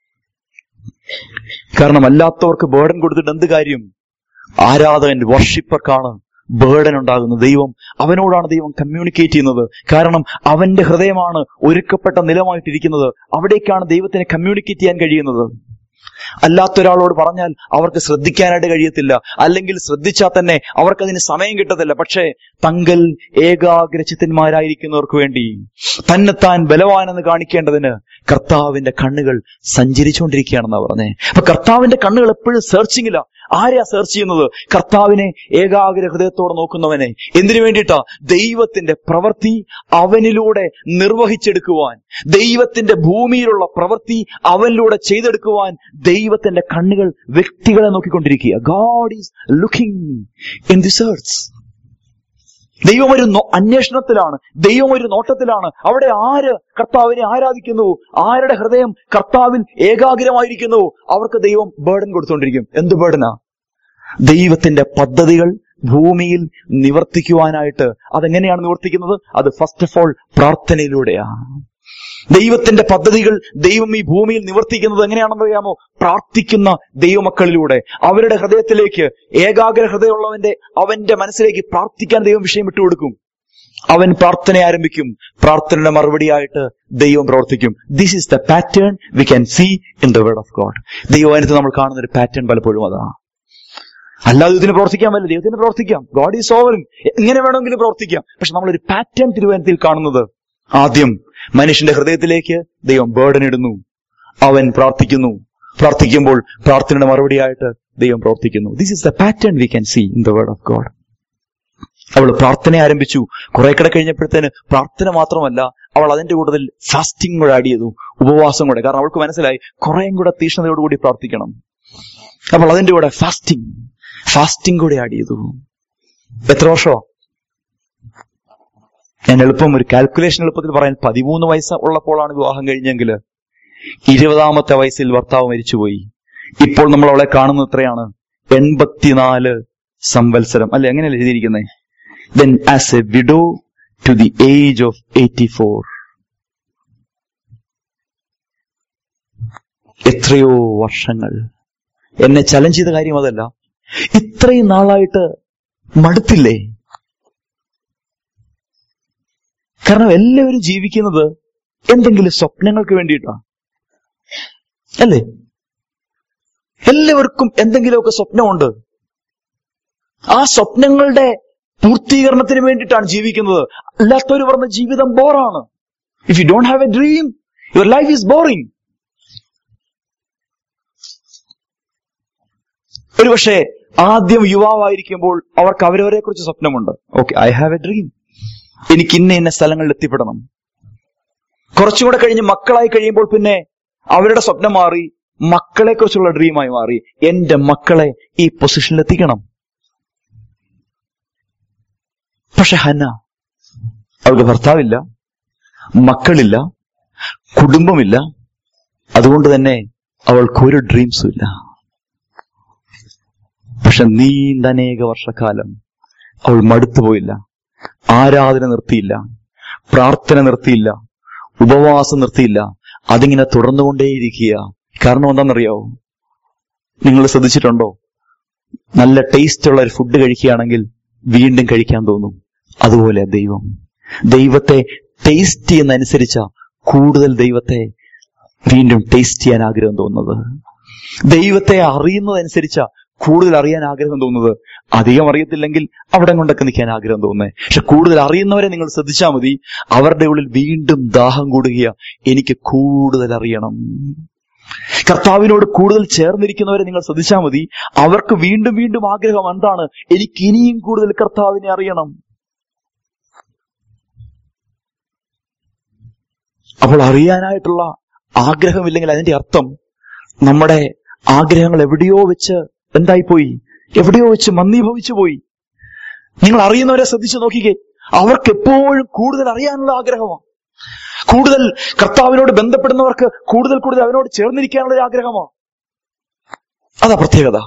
കാരണം അല്ലാത്തവർക്ക് ബേർഡൻ കൊടുത്തിട്ട് എന്ത് കാര്യം ആരാധകൻ വർഷിപ്പർക്കാണ് ബേർഡൻ ഉണ്ടാകുന്നത് ദൈവം അവനോടാണ് ദൈവം കമ്മ്യൂണിക്കേറ്റ് ചെയ്യുന്നത് കാരണം അവന്റെ ഹൃദയമാണ് ഒരുക്കപ്പെട്ട നിലമായിട്ടിരിക്കുന്നത് അവിടേക്കാണ് ദൈവത്തിന് കമ്മ്യൂണിക്കേറ്റ് ചെയ്യാൻ കഴിയുന്നത് അല്ലാത്തൊരാളോട് പറഞ്ഞാൽ അവർക്ക് ശ്രദ്ധിക്കാനായിട്ട് കഴിയത്തില്ല അല്ലെങ്കിൽ ശ്രദ്ധിച്ചാൽ തന്നെ അവർക്കതിന് സമയം കിട്ടത്തില്ല പക്ഷേ തങ്കൽ ഏകാഗ്രചിത്തന്മാരായിരിക്കുന്നവർക്ക് വേണ്ടി തന്നെത്താൻ ബലവാനെന്ന് കാണിക്കേണ്ടതിന് കർത്താവിന്റെ കണ്ണുകൾ സഞ്ചരിച്ചുകൊണ്ടിരിക്കുകയാണെന്നാ പറഞ്ഞേ അപ്പൊ കർത്താവിന്റെ കണ്ണുകൾ എപ്പോഴും സെർച്ചിങ്ങില്ല ആരെയാ സെർച്ച് ചെയ്യുന്നത് കർത്താവിനെ ഏകാഗ്ര ഹൃദയത്തോടെ നോക്കുന്നവനെ എന്തിനു വേണ്ടിയിട്ടാ ദൈവത്തിന്റെ പ്രവൃത്തി അവനിലൂടെ നിർവഹിച്ചെടുക്കുവാൻ ദൈവത്തിന്റെ ഭൂമിയിലുള്ള പ്രവൃത്തി അവനിലൂടെ ചെയ്തെടുക്കുവാൻ ദൈവത്തിന്റെ കണ്ണുകൾ വ്യക്തികളെ നോക്കിക്കൊണ്ടിരിക്കുക God is looking in this earth ദൈവം ഒരു നോ- അന്വേഷണത്തിലാണ് ദൈവം ഒരു നോട്ടത്തിലാണ് അവിടെ ആര് കർത്താവിനെ ആരാധിക്കുന്നു ആരുടെ ഹൃദയം കർത്താവിൽ ഏകാഗ്രമായിരിക്കുന്നു അവർക്ക് ദൈവം ബേർഡൻ കൊടുത്തുകൊണ്ടിരിക്കും എന്ത് ബേർഡനാ ദൈവത്തിന്റെ പദ്ധതികൾ ഭൂമിയിൽ നിവർത്തിക്കുവാനായിട്ട് അതെങ്ങനെയാണ് നിവർത്തിക്കുന്നത് അത് ഫസ്റ്റ് ഓഫ് ഓൾ പ്രാർത്ഥനയിലൂടെയാ ദൈവത്തിന്റെ പദ്ധതികൾ ദൈവം ഈ ഭൂമിയിൽ നിവർത്തിക്കുന്നത് എങ്ങനെയാണെന്ന് അറിയാമോ പ്രാർത്ഥിക്കുന്ന ദൈവമക്കളിലൂടെ അവരുടെ ഹൃദയത്തിലേക്ക് ഏകാഗ്ര ഹൃദയമുള്ളവന്റെ അവന്റെ മനസ്സിലേക്ക് പ്രാർത്ഥിക്കാൻ ദൈവം വിഷയം വിട്ടുകൊടുക്കും അവൻ പ്രാർത്ഥന ആരംഭിക്കും പ്രാർത്ഥനയുടെ മറുപടിയായിട്ട് ദൈവം പ്രവർത്തിക്കും this is the pattern we can see in the word of God ദൈവത്തിനകത്ത് നമ്മൾ കാണുന്ന ഒരു പാറ്റേൺ പലപ്പോഴും അതാ അല്ലാതെ ഇതിന് പ്രവർത്തിക്കാൻ പറ്റില്ല ദൈവത്തിന് പ്രവർത്തിക്കാം ഗോഡ് ഈസ് ഓവർ എങ്ങനെ വേണമെങ്കിലും പ്രവർത്തിക്കാം പക്ഷെ നമ്മളൊരു പാറ്റേൺ തിരുവനന്തത്തിൽ കാണുന്നത് ആദ്യം മനുഷ്യന്റെ ഹൃദയത്തിലേക്ക് ദൈവം ബേർഡൻ ഇടുന്നു അവൻ പ്രാർത്ഥിക്കുന്നു പ്രാർത്ഥിക്കുമ്പോൾ പ്രാർത്ഥനയുടെ മറുപടിയായിട്ട് ദൈവം പ്രവർത്തിക്കുന്നു this is the pattern we can see in the word of God അവൾ പ്രാർത്ഥന ആരംഭിച്ചു കുറെ കൂടെ കഴിഞ്ഞപ്പോഴത്തേന് പ്രാർത്ഥന മാത്രമല്ല അവൾ അതിന്റെ കൂട്ടത്തിൽ ഫാസ്റ്റിംഗ് കൂടെ ആഡ് ചെയ്തു ഉപവാസം കൂടെ കാരണം അവൾക്ക് മനസ്സിലായി കുറേയും കൂടെ തീഷ്ണതയോടുകൂടി പ്രാർത്ഥിക്കണം അപ്പോൾ അതിന്റെ കൂടെ ഫാസ്റ്റിംഗ് ഫാസ്റ്റിംഗ് കൂടെ ആഡ് ചെയ്തു എത്ര വർഷമോ ഞാൻ എളുപ്പം ഒരു കാൽക്കുലേഷൻ എളുപ്പത്തിൽ പറയാൻ പതിമൂന്ന് വയസ്സ് ഉള്ളപ്പോഴാണ് വിവാഹം കഴിഞ്ഞെങ്കിൽ ഇരുപതാമത്തെ വയസ്സിൽ ഭർത്താവ് മരിച്ചുപോയി ഇപ്പോൾ നമ്മൾ അവളെ കാണുന്നത് എത്രയാണ് എൺപത്തിനാല് സംവത്സരം അല്ലെ എങ്ങനെയല്ലേ എഴുതിയിരിക്കുന്നത് then as a widow to the age of eighty four എത്രയോ വർഷങ്ങൾ എന്നെ ചലഞ്ച് ചെയ്ത കാര്യം അതല്ല ഇത്രയും നാളായിട്ട് മടുത്തില്ലേ കാരണം എല്ലാവരും ജീവിക്കുന്നത് എന്തെങ്കിലും സ്വപ്നങ്ങൾക്ക് വേണ്ടിയിട്ടാണ് അല്ലേ എല്ലാവർക്കും എന്തെങ്കിലുമൊക്കെ സ്വപ്നമുണ്ട് ആ സ്വപ്നങ്ങളുടെ പൂർത്തീകരണത്തിന് വേണ്ടിയിട്ടാണ് ജീവിക്കുന്നത് അല്ലാത്തവർ പറഞ്ഞ ജീവിതം ബോറാണ് if you don't have a dream your life is boring ഒരുപക്ഷെ ആദ്യം യുവാവായിരിക്കുമ്പോൾ അവർക്ക് അവരവരെ കുറിച്ച് സ്വപ്നമുണ്ട് okay I have a dream എനിക്ക് ഇന്ന ഇന്ന സ്ഥലങ്ങളിൽ എത്തിപ്പെടണം കുറച്ചുകൂടെ കഴിഞ്ഞ് മക്കളായി കഴിയുമ്പോൾ പിന്നെ അവരുടെ സ്വപ്നം മാറി മക്കളെ കുറിച്ചുള്ള ഡ്രീമായി മാറി എന്റെ മക്കളെ ഈ പൊസിഷനിൽ എത്തിക്കണം പക്ഷെ ഹന്ന അവൾക്ക് ഭർത്താവില്ല മക്കളില്ല കുടുംബമില്ല അതുകൊണ്ട് തന്നെ അവൾക്ക് ഒരു ഡ്രീംസും ഇല്ല പക്ഷെ നീണ്ട അനേക വർഷക്കാലം അവൾ മടുത്തുപോയില്ല ആരാധന നിർത്തിയില്ല പ്രാർത്ഥന നിർത്തിയില്ല ഉപവാസം നിർത്തിയില്ല അതിങ്ങനെ തുടർന്നുകൊണ്ടേയിരിക്കുക കാരണം എന്താണെന്നറിയാവോ നിങ്ങൾ ശ്രദ്ധിച്ചിട്ടുണ്ടോ നല്ല ടേസ്റ്റ് ഉള്ള ഒരു ഫുഡ് കഴിക്കുകയാണെങ്കിൽ വീണ്ടും കഴിക്കാൻ തോന്നും അതുപോലെ ദൈവം ദൈവത്തെ ടേസ്റ്റ് ചെയ്യുന്നതനുസരിച്ച കൂടുതൽ ദൈവത്തെ വീണ്ടും ടേസ്റ്റ് ചെയ്യാൻ ആഗ്രഹം തോന്നുന്നത് ദൈവത്തെ അറിയുന്നതനുസരിച്ച കൂടുതൽ അറിയാൻ ആഗ്രഹം തോന്നുന്നത് അധികം അറിയത്തില്ലെങ്കിൽ അവിടെ കൊണ്ടൊക്കെ നിൽക്കാൻ ആഗ്രഹം തോന്നുന്നത് പക്ഷെ കൂടുതൽ അറിയുന്നവരെ നിങ്ങൾ ശ്രദ്ധിച്ചാൽ മതി അവരുടെ ഉള്ളിൽ വീണ്ടും ദാഹം കൂടുകയ എനിക്ക് കൂടുതൽ അറിയണം കർത്താവിനോട് കൂടുതൽ ചേർന്നിരിക്കുന്നവരെ നിങ്ങൾ ശ്രദ്ധിച്ചാൽ മതി അവർക്ക് വീണ്ടും വീണ്ടും ആഗ്രഹം എന്താണ് എനിക്ക് ഇനിയും കൂടുതൽ കർത്താവിനെ അറിയണം അപ്പോൾ അറിയാനായിട്ടുള്ള ആഗ്രഹമില്ലെങ്കിൽ അതിന്റെ അർത്ഥം നമ്മുടെ ആഗ്രഹങ്ങൾ എവിടെയോ വെച്ച് എന്തായിപ്പോയി എവിടെയോ വെച്ച് മന്ദീഭവിച്ചു പോയി നിങ്ങൾ അറിയുന്നവരെ ശ്രദ്ധിച്ചു നോക്കിക്കേ അവർക്ക് എപ്പോഴും കൂടുതൽ അറിയാനുള്ള ആഗ്രഹമാണ് കൂടുതൽ കർത്താവിനോട് ബന്ധപ്പെടുന്നവർക്ക് കൂടുതൽ കൂടുതൽ അവനോട് ചേർന്നിരിക്കാനുള്ള ഒരു ആഗ്രഹമാണ് അതാ പ്രത്യേകത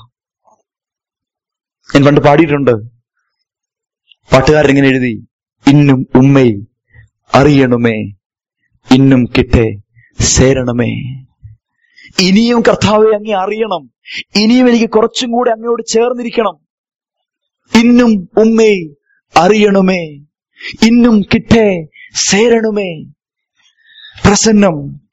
ഞാൻ പണ്ട് പാടിയിട്ടുണ്ട് പാട്ടുകാരൻ ഇങ്ങനെ എഴുതി ഇന്നും ഉമ്മേ അറിയണമേ ഇന്നും കിട്ടേ സേരണമേ ഇനിയും കർത്താവെ അങ്ങേ അറിയണം ഇനിയും എനിക്ക് കുറച്ചും കൂടെ അങ്ങയോട് ചേർന്നിരിക്കണം ഇന്നും ഉമ്മേ അറിയണമേ ഇന്നും കിട്ടേ സേരണമേ പ്രസന്നം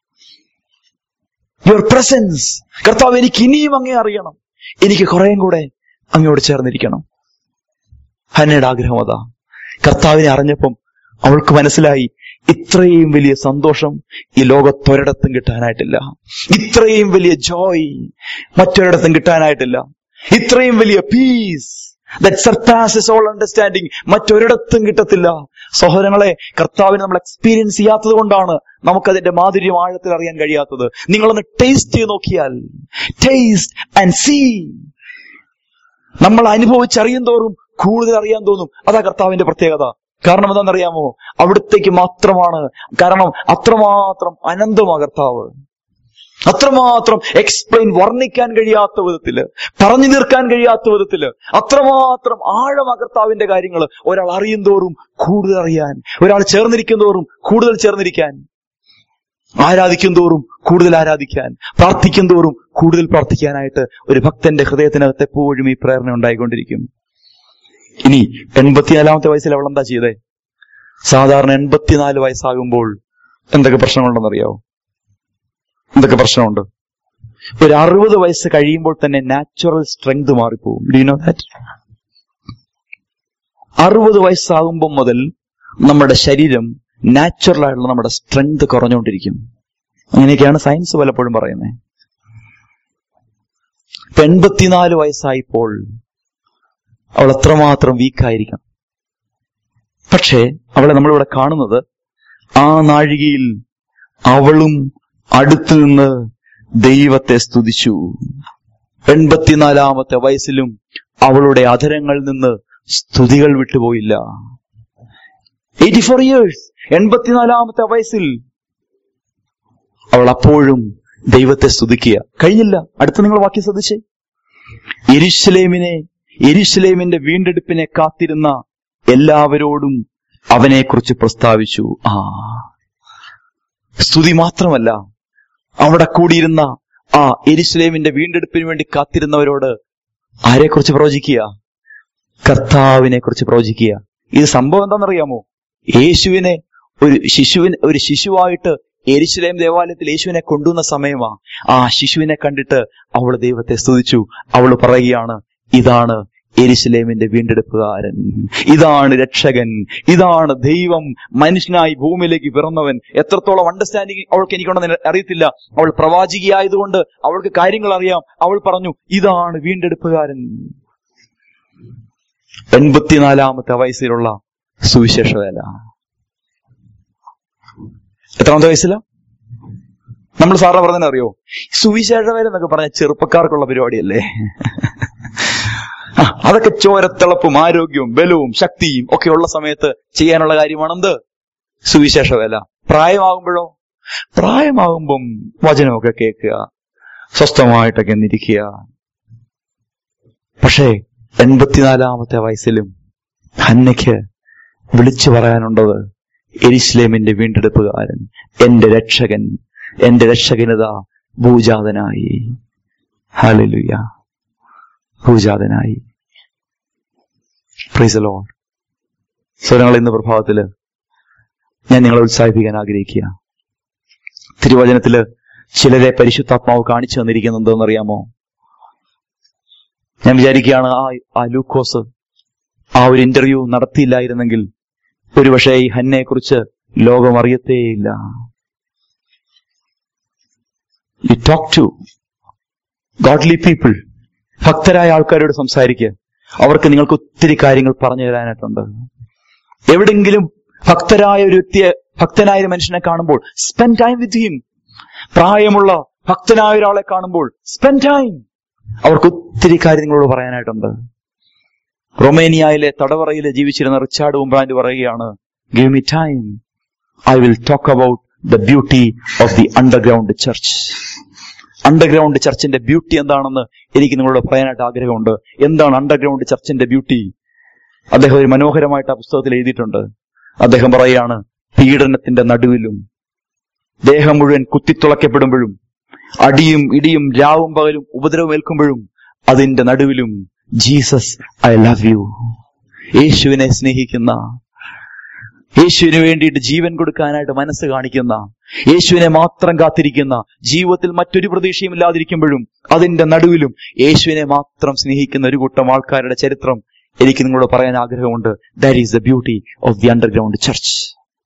യുവർ പ്രസൻസ് കർത്താവ് എനിക്ക് ഇനിയും അങ്ങേ അറിയണം എനിക്ക് കുറേയും കൂടെ അങ്ങയോട് ചേർന്നിരിക്കണം ഹന്നയുടെ ആഗ്രഹം അതാ കർത്താവിനെ അറിഞ്ഞപ്പം അവൾക്ക് മനസ്സിലായി ഇത്രയും വലിയ സന്തോഷം ഈ ലോകത്തൊരിടത്തും കിട്ടാനായിട്ടില്ല ഇത്രയും വലിയ ജോയ് മറ്റൊരിടത്തും കിട്ടാനായിട്ടില്ല ഇത്രയും വലിയ peace that surpasses all understanding മറ്റൊരിടത്തും കിട്ടത്തില്ല സഹോദരങ്ങളെ കർത്താവിനെ നമ്മൾ എക്സ്പീരിയൻസ് ചെയ്യാത്തത് കൊണ്ടാണ് നമുക്കതിന്റെ മാധുര്യം ആഴത്തിൽ അറിയാൻ കഴിയാത്തത് നിങ്ങളൊന്ന് ടേസ്റ്റ് ചെയ്ത് നോക്കിയാൽ ടേസ്റ്റ് ആൻഡ് സീ നമ്മൾ അനുഭവിച്ചറിയും തോറും കൂടുതൽ അറിയാൻ തോന്നും അതാ കർത്താവിന്റെ പ്രത്യേകത കാരണം എന്താണെന്നറിയാമോ അവിടത്തേക്ക് മാത്രമാണ് കാരണം അത്രമാത്രം അനന്തമാ കർത്താവ് അത്രമാത്രം എക്സ്പ്ലെയിൻ വർണ്ണിക്കാൻ കഴിയാത്ത വിധത്തില് പറഞ്ഞു തീർക്കാൻ കഴിയാത്ത വിധത്തില് അത്രമാത്രം ആഴമാ കർത്താവിന്റെ കാര്യങ്ങൾ ഒരാൾ അറിയും തോറും കൂടുതൽ അറിയാൻ ഒരാൾ ചേർന്നിരിക്കും തോറും കൂടുതൽ ചേർന്നിരിക്കാൻ ആരാധിക്കും തോറും കൂടുതൽ ആരാധിക്കാൻ പ്രാർത്ഥിക്കും തോറും കൂടുതൽ പ്രാർത്ഥിക്കാനായിട്ട് ഒരു ഭക്തന്റെ ഹൃദയത്തിനകത്ത് എപ്പോഴും ഈ പ്രേരണ ഉണ്ടായിക്കൊണ്ടിരിക്കും ഇനി എൺപത്തിനാലാമത്തെ വയസ്സിൽ അവൾ എന്താ ചെയ്തേ സാധാരണ എൺപത്തിനാല് വയസ്സാകുമ്പോൾ എന്തൊക്കെ പ്രശ്നങ്ങളുണ്ടെന്നറിയാവോ എന്തൊക്കെ പ്രശ്നമുണ്ട് ഒരു അറുപത് വയസ്സ് കഴിയുമ്പോൾ തന്നെ നാച്ചുറൽ സ്ട്രെങ്ത് മാറിപ്പോകും ഡു നോ ദാറ്റ് അറുപത് വയസ്സാകുമ്പോൾ മുതൽ നമ്മുടെ ശരീരം നാച്ചുറൽ ആയിട്ടുള്ള നമ്മുടെ സ്ട്രെങ്ത് കുറഞ്ഞുകൊണ്ടിരിക്കും അങ്ങനെയൊക്കെയാണ് സയൻസ് പലപ്പോഴും പറയുന്നത് ഇപ്പൊ എൺപത്തിനാല് വയസ്സായപ്പോൾ അവൾ എത്രമാത്രം വീക്കായിരിക്കണം പക്ഷേ അവളെ നമ്മളിവിടെ കാണുന്നത് ആ നാഴികയിൽ അവളും അടുത്തു നിന്ന് ദൈവത്തെ സ്തുതിച്ചു എൺപത്തിനാലാമത്തെ വയസ്സിലും അവളുടെ അധരങ്ങളിൽ നിന്ന് സ്തുതികൾ വിട്ടുപോയില്ല എയ്റ്റി ഫോർ ഇയേഴ്സ് എൺപത്തിനാലാമത്തെ വയസ്സിൽ അവൾ അപ്പോഴും ദൈവത്തെ സ്തുതിക്കുക കഴിഞ്ഞില്ല അടുത്ത നിങ്ങൾ വാക്യം ശ്രദ്ധിച്ചേ എരിശിലേമിനെ എരിശിലേമിന്റെ വീണ്ടെടുപ്പിനെ കാത്തിരുന്ന എല്ലാവരോടും അവനെക്കുറിച്ച് പ്രസ്താവിച്ചു ആ സ്തുതി മാത്രമല്ല അവിടെ കൂടിയിരുന്ന ആ എരിശിലേമിന്റെ വീണ്ടെടുപ്പിന് വേണ്ടി കാത്തിരുന്നവരോട് ആരെക്കുറിച്ച് പ്രവചിക്കുക കർത്താവിനെ കുറിച്ച് പ്രവചിക്കുക ഇത് സംഭവം എന്താണെന്നറിയാമോ യേശുവിനെ ഒരു ശിശുവിന് ഒരു ശിശുവായിട്ട് എരിശിലേം ദേവാലയത്തിൽ യേശുവിനെ കൊണ്ടുവന്ന സമയമാ ആ ശിശുവിനെ കണ്ടിട്ട് അവൾ ദൈവത്തെ സ്തുതിച്ചു അവൾ പറയുകയാണ് ഇതാണ് എരിശിലേമിന്റെ വീണ്ടെടുപ്പുകാരൻ ഇതാണ് രക്ഷകൻ ഇതാണ് ദൈവം മനുഷ്യനായി ഭൂമിയിലേക്ക് പിറന്നവൻ എത്രത്തോളം അണ്ടർസ്റ്റാൻഡിങ് അവൾക്ക് എനിക്കുണ്ടെന്ന് അറിയത്തില്ല അവൾ പ്രവാചികയായതുകൊണ്ട് അവൾക്ക് കാര്യങ്ങൾ അറിയാം അവൾ പറഞ്ഞു ഇതാണ് വീണ്ടെടുപ്പുകാരൻ എൺപത്തിനാലാമത്തെ വയസ്സിലുള്ള സുവിശേഷ വേല എത്രാമത്തെ വയസ്സില നമ്മൾ സാറിന് പറഞ്ഞതിനെ അറിയോ സുവിശേഷ വേല എന്നൊക്കെ പറഞ്ഞ ചെറുപ്പക്കാർക്കുള്ള പരിപാടിയല്ലേ ആ, അതൊക്കെ ചോരത്തിളപ്പും ആരോഗ്യവും ബലവും ശക്തിയും ഒക്കെ ഉള്ള സമയത്ത് ചെയ്യാനുള്ള കാര്യമാണെന്ത് സുവിശേഷ വേല പ്രായമാകുമ്പോഴോ പ്രായമാകുമ്പം വചനമൊക്കെ കേൾക്കുക സ്വസ്ഥമായിട്ടൊക്കെ ഒന്നിരിക്കുക പക്ഷേ എൺപത്തിനാലാമത്തെ വയസ്സിലും ഹന്നയ്ക്ക് വിളിച്ചു പറയാനുള്ളത് എരിസ്ലേമിന്റെ വീണ്ടെടുപ്പുകാരൻ എന്റെ രക്ഷകൻ എന്റെ രക്ഷകനിത ഭൂജാതനായി ഹാലലുയ ഭൂജാതനായി പ്രൈസ് ലോഡ് സ്വരങ്ങൾ ഇന്ന് പ്രഭാതത്തില് ഞാൻ നിങ്ങളെ ഉത്സാഹിപ്പിക്കാൻ ആഗ്രഹിക്കുക തിരുവചനത്തില് ചിലരെ പരിശുദ്ധാത്മാവ് കാണിച്ചു തന്നിരിക്കുന്നത് എന്തെന്നറിയാമോ ഞാൻ വിചാരിക്കുകയാണ് ആ ആ ലൂക്കോസ് ആ ഒരു ഇന്റർവ്യൂ നടത്തിയില്ലായിരുന്നെങ്കിൽ ഒരുപക്ഷെ ഈ ഹന്നയെ കുറിച്ച് ലോകം അറിയത്തേയില്ല you talk to godly people ഭക്തരായ ആൾക്കാരോട് സംസാരിക്കുക അവർക്ക് നിങ്ങൾക്ക് ഒത്തിരി കാര്യങ്ങൾ പറഞ്ഞു തരാനായിട്ടുണ്ട് എവിടെങ്കിലും ഭക്തരായ ഒരു വ്യക്തിയെ ഭക്തനായ ഒരു മനുഷ്യനെ കാണുമ്പോൾ സ്പെൻഡ് ടൈം വിത്ത് ഹിം പ്രായമുള്ള ഭക്തനായ ഒരാളെ കാണുമ്പോൾ സ്പെൻഡ് ടൈം അവർക്ക് ഒത്തിരി കാര്യങ്ങളോട് പറയാനായിട്ടുണ്ട് റൊമേനിയയിലെ തടവറയിൽ ജീവിച്ചിരുന്ന റിച്ചാർഡ് ഉംബ്രാൻഡ് പറയുകയാണ് give me time I will talk about the beauty of the underground church underground ചർച്ചിന്റെ ബ്യൂട്ടി എന്താണെന്ന് എനിക്ക് നിങ്ങളോട് പറയാനായിട്ട് ആഗ്രഹമുണ്ട് എന്താണ് അണ്ടർഗ്രൗണ്ട് ചർച്ചിന്റെ ബ്യൂട്ടി അദ്ദേഹം ഒരു മനോഹരമായിട്ട് ആ പുസ്തകത്തിൽ എഴുതിയിട്ടുണ്ട് അദ്ദേഹം പറയുകയാണ് പീഡനത്തിന്റെ നടുവിലും ദേഹം മുഴുവൻ കുത്തിത്തുളയ്ക്കപ്പെടുമ്പോഴും അടിയും ഇടിയും രാവും പകലും ഉപദ്രവം ഏൽക്കുമ്പോഴും അതിന്റെ നടുവിലും ജീസസ് ഐ ലവ് യു യേശുവിനെ സ്നേഹിക്കുന്ന യേശുവിന് വേണ്ടിയിട്ട് ജീവൻ കൊടുക്കാനായിട്ട് മനസ്സ് കാണിക്കുന്ന യേശുവിനെ മാത്രം കാത്തിരിക്കുന്ന ജീവിതത്തിൽ മറ്റൊരു പ്രതീക്ഷയും ഇല്ലാതിരിക്കുമ്പോഴും അതിന്റെ നടുവിലും യേശുവിനെ മാത്രം സ്നേഹിക്കുന്ന ഒരു കൂട്ടം ആൾക്കാരുടെ ചരിത്രം എനിക്ക് നിങ്ങളോട് പറയാൻ ആഗ്രഹമുണ്ട് that is the beauty of the underground church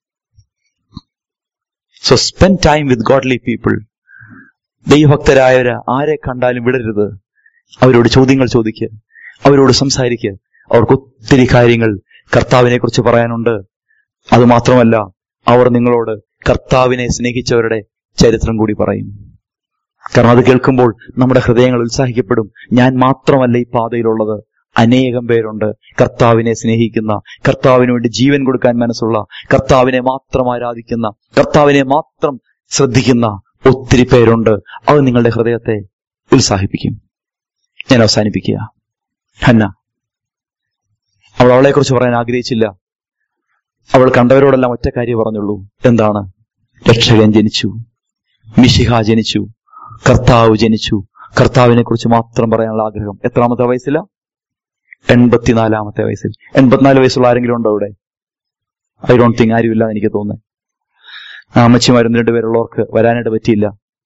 so spend time with godly people ദൈവഭക്തരായവര് ആരെ കണ്ടാലും വിടരുത് അവരോട് ചോദ്യങ്ങൾ ചോദിക്കുക അവരോട് സംസാരിക്കുക അവർക്ക് ഒത്തിരി കാര്യങ്ങൾ കർത്താവിനെ കുറിച്ച് പറയാനുണ്ട് അത് മാത്രമല്ല അവർ നിങ്ങളോട് കർത്താവിനെ സ്നേഹിച്ചവരുടെ ചരിത്രം കൂടി പറയും കാരണം അത് കേൾക്കുമ്പോൾ നമ്മുടെ ഹൃദയങ്ങൾ ഉത്സാഹിക്കപ്പെടും ഞാൻ മാത്രമല്ല ഈ പാതയിലുള്ളത് അനേകം പേരുണ്ട് കർത്താവിനെ സ്നേഹിക്കുന്ന കർത്താവിന് വേണ്ടി ജീവൻ കൊടുക്കാൻ മനസ്സുള്ള കർത്താവിനെ മാത്രം ആരാധിക്കുന്ന കർത്താവിനെ മാത്രം ശ്രദ്ധിക്കുന്ന ഒത്തിരി പേരുണ്ട് അത് നിങ്ങളുടെ ഹൃദയത്തെ ഉത്സാഹിപ്പിക്കും ഞാൻ അവസാനിപ്പിക്കുക ഹന്ന അവൾ അവളെ കുറിച്ച് പറയാൻ ആഗ്രഹിച്ചില്ല അവൾ കണ്ടവരോടെല്ലാം ഒറ്റ കാര്യം പറഞ്ഞുള്ളൂ എന്താണ് രക്ഷകൻ ജനിച്ചു മിശിഹ ജനിച്ചു കർത്താവ് ജനിച്ചു കർത്താവിനെ കുറിച്ച് മാത്രം പറയാനുള്ള ആഗ്രഹം എത്രാമത്തെ വയസ്സില എൺപത്തിനാലാമത്തെ വയസ്സിൽ എൺപത്തിനാല് വയസ്സുള്ള ആരെങ്കിലും ഉണ്ടോ ഇവിടെ ഐ ഡോണ്ട് തിങ്ക് ആരുമില്ല എന്ന് എനിക്ക് തോന്നുന്നത് ആ അമ്മച്ചിമാരും രണ്ടുപേരുള്ളവർക്ക് വരാനായിട്ട് പറ്റിയില്ല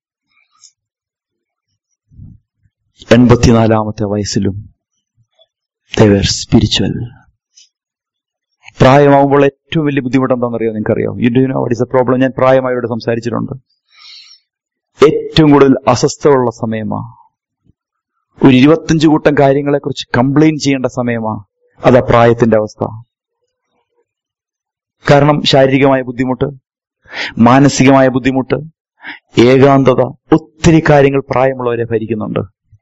എൺപത്തിനാലാമത്തെ വയസ്സിലും സ്പിരിച്വൽ പ്രായമാകുമ്പോൾ ഏറ്റവും വലിയ ബുദ്ധിമുട്ട് എന്താണെന്നറിയോ നിങ്ങൾക്കറിയോ you do know what is a problem ഞാൻ പ്രായമായവരോട് സംസാരിച്ചിട്ടുണ്ട് ഏറ്റവും കൂടുതൽ അസ്വസ്ഥമുള്ള സമയമാ ഒരു ഇരുപത്തഞ്ച് കൂട്ടം കാര്യങ്ങളെ കുറിച്ച് കംപ്ലൈന്റ് ചെയ്യേണ്ട സമയമാ അതാ പ്രായത്തിന്റെ അവസ്ഥ കാരണം ശാരീരികമായ ബുദ്ധിമുട്ട് മാനസികമായ ബുദ്ധിമുട്ട് ഏകാന്തത ഒത്തിരി കാര്യങ്ങൾ പ്രായമുള്ളവരെ ഭരിക്കുന്നുണ്ട്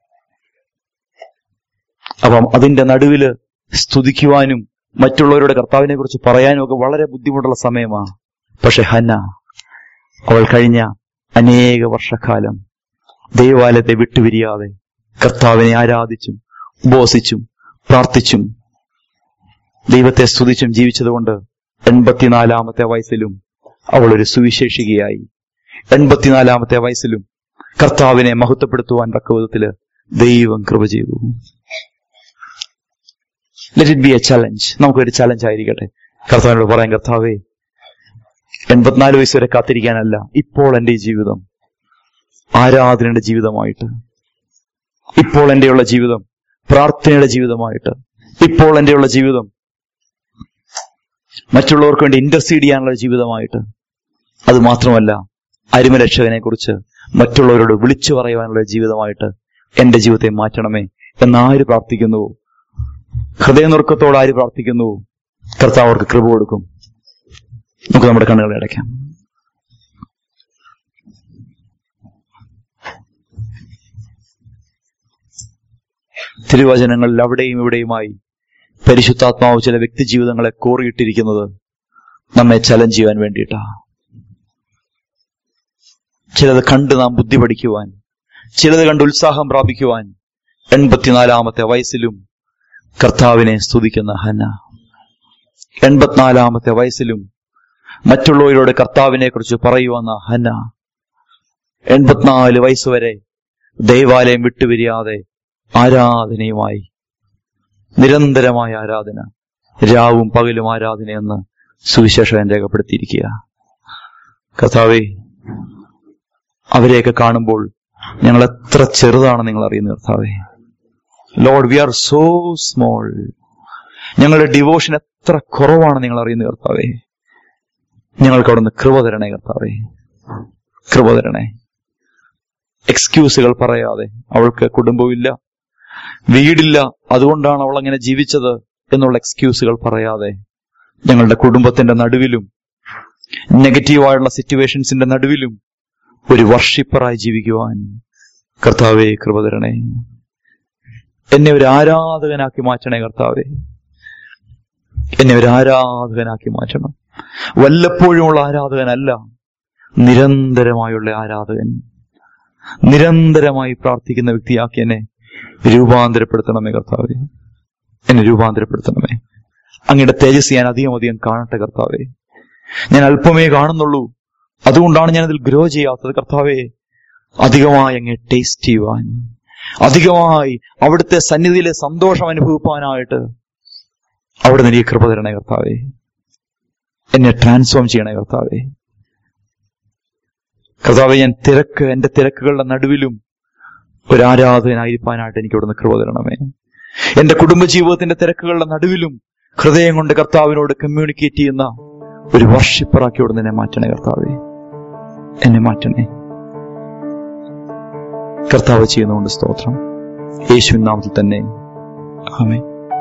അപ്പം അതിന്റെ നടുവില് സ്തുതിക്കുവാനും മറ്റുള്ളവരുടെ കർത്താവിനെ കുറിച്ച് പറയാനും ഒക്കെ വളരെ ബുദ്ധിമുട്ടുള്ള സമയമാണ് പക്ഷെ ഹന്ന അവൾ കഴിഞ്ഞ അനേക വർഷക്കാലം ദൈവാലയത്തെ വിട്ടുപിരിയാതെ കർത്താവിനെ ആരാധിച്ചും ഉപവസിച്ചും പ്രാർത്ഥിച്ചും ദൈവത്തെ സ്തുതിച്ചും ജീവിച്ചതുകൊണ്ട് എൺപത്തിനാലാമത്തെ വയസ്സിലും അവൾ ഒരു സുവിശേഷികയായി എൺപത്തിനാലാമത്തെ വയസ്സിലും കർത്താവിനെ മഹത്വപ്പെടുത്തുവാൻ തക്ക വിധത്തില് ദൈവം കൃപ ചെയ്തു let it be a challenge നമുക്കൊരു ചലഞ്ച് ആയിരിക്കട്ടെ കർത്താവിനോട് പറയാൻ കർത്താവേ എൺപത്തിനാല് വയസ്സ് വരെ കാത്തിരിക്കാനല്ല ഇപ്പോൾ എന്റെ ഈ ജീവിതം ആരാധനയുടെ ജീവിതമായിട്ട് ഇപ്പോൾ എന്റെയുള്ള ജീവിതം പ്രാർത്ഥനയുടെ ജീവിതമായിട്ട് ഇപ്പോൾ എന്റെയുള്ള ജീവിതം മറ്റുള്ളവർക്ക് വേണ്ടി ഇന്റർസീഡ് ചെയ്യാനുള്ള ജീവിതമായിട്ട് അത് മാത്രമല്ല അരുമരക്ഷകനെ കുറിച്ച് മറ്റുള്ളവരോട് വിളിച്ചു പറയുവാനുള്ള ജീവിതമായിട്ട് എന്റെ ജീവിതത്തെ മാറ്റണമേ എന്നാര് പ്രാർത്ഥിക്കുന്നുവോ ഹൃദയനുറുക്കത്തോട് ആര് പ്രാർത്ഥിക്കുന്നുവോ കർത്താവ് അവർക്ക് കൃപ കൊടുക്കും നമുക്ക് നമ്മുടെ കണ്ണുകളെ അടയ്ക്കാം തിരുവചനങ്ങളിൽ അവിടെയും ഇവിടെയുമായി പരിശുദ്ധാത്മാവ് ചില വ്യക്തി ജീവിതങ്ങളെ കോറിയിട്ടിരിക്കുന്നത് നമ്മെ ചലഞ്ച് ചെയ്യാൻ വേണ്ടിയിട്ടാ ചിലത് കണ്ട് നാം ബുദ്ധി പഠിക്കുവാൻ ചിലത് കണ്ട് ഉത്സാഹം പ്രാപിക്കുവാൻ എൺപത്തിനാലാമത്തെ വയസ്സിലും കർത്താവിനെ സ്തുതിക്കുന്ന ഹന്ന എൺപത്തിനാലാമത്തെ വയസ്സിലും മറ്റുള്ളവരോട് കർത്താവിനെ കുറിച്ച് പറയുവന്ന ഹന്ന എൺപത്തിനാല് വയസ്സ് വരെ ദൈവാലയം വിട്ടുപിരിയാതെ ആരാധനയുമായി നിരന്തരമായ ആരാധന രാവും പകലും ആരാധനയെന്ന് സുവിശേഷം രേഖപ്പെടുത്തിയിരിക്കുക കർത്താവേ അവരെയൊക്കെ കാണുമ്പോൾ ഞങ്ങൾ എത്ര ചെറുതാണ് നിങ്ങൾ അറിയുന്നത് കർത്താവേ Lord we are so small ഞങ്ങളുടെ ഡിവോഷൻ എത്ര കുറവാണ് നിങ്ങൾ അറിയുന്നത് കർത്താവേ ഞങ്ങൾക്ക് അവിടുന്ന് കൃപ തരണേ കർത്താവേ കൃപ തരണേ എക്സ്ക്യൂസുകൾ പറയാതെ അവൾക്ക് കുടുംബമില്ല വീടില്ല അതുകൊണ്ടാണ് അവൾ അങ്ങനെ ജീവിച്ചത് എന്നുള്ള എക്സ്ക്യൂസുകൾ പറയാതെ ഞങ്ങളുടെ കുടുംബത്തിന്റെ നടുവിലും നെഗറ്റീവായുള്ള സിറ്റുവേഷൻസിന്റെ നടുവിലും ഒരു വർഷിപ്പറായി ജീവിക്കുവാൻ കർത്താവെ കൃപ തരണേ എന്നെ ഒരു ആരാധകനാക്കി മാറ്റണേ കർത്താവെ എന്നെ ഒരു ആരാധകനാക്കി മാറ്റണം വല്ലപ്പോഴുമുള്ള ആരാധകനല്ല നിരന്തരമായുള്ള ആരാധകൻ നിരന്തരമായി പ്രാർത്ഥിക്കുന്ന വ്യക്തിയാക്കി എന്നെ രൂപാന്തരപ്പെടുത്തണമേ കർത്താവെ എന്നെ രൂപാന്തരപ്പെടുത്തണമേ അങ്ങയുടെ തേജസ് ഞാൻ അധികം അധികം കാണട്ടെ കർത്താവെ ഞാൻ അല്പമേ കാണുന്നുള്ളൂ അതുകൊണ്ടാണ് ഞാൻ അതിൽ ഗ്രോ ചെയ്യാത്തത് കർത്താവെ അധികമായി അങ്ങ് ടേസ്റ്റ് ചെയ്യുവാൻ അധികമായി അവിടുത്തെ സന്നിധിയിലെ സന്തോഷം അനുഭവിപ്പാനായിട്ട് അവിടെ എനിക്ക് കൃപ തരണേ കർത്താവെ എന്നെ ട്രാൻസ്ഫോം ചെയ്യണേ കർത്താവെ കർത്താവെ ഞാൻ തിരക്ക് എന്റെ തിരക്കുകളുടെ നടുവിലും ഒരു ആരാധകനായിരിക്കാനായിട്ട് എനിക്ക് ഇവിടുന്ന് കൃപ തരണമേ എന്റെ കുടുംബജീവിതത്തിന്റെ തിരക്കുകളുടെ നടുവിലും ഹൃദയം കൊണ്ട് കർത്താവിനോട് കമ്മ്യൂണിക്കേറ്റ് ചെയ്യുന്ന ഒരു വർഷിപ്പറാക്കി ഇവിടുന്ന് എന്നെ മാറ്റണേ കർത്താവെ എന്നെ മാറ്റണേ കർത്താവ് ചെയ്യുന്നതുകൊണ്ട് സ്തോത്രം യേശുവിൻ നാമത്തിൽ തന്നെ ആമേ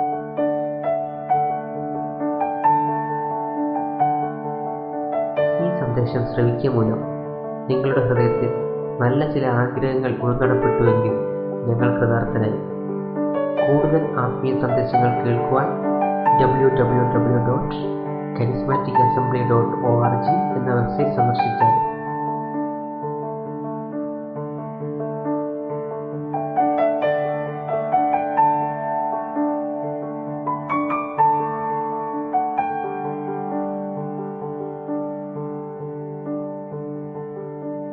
ഈ സന്ദേശം ശ്രവിക്കുക മൂലം നിങ്ങളുടെ ഹൃദയത്തിൽ നല്ല ചില ആഗ്രഹങ്ങൾ ഉൾനടപ്പെട്ടുവെങ്കിൽ ഞങ്ങൾ കൃതാർത്ഥനായി കൂടുതൽ ആത്മീയ സന്ദേശങ്ങൾ കേൾക്കുവാൻ W W W dot charismatic assembly dot O R G എന്ന വെബ്സൈറ്റ്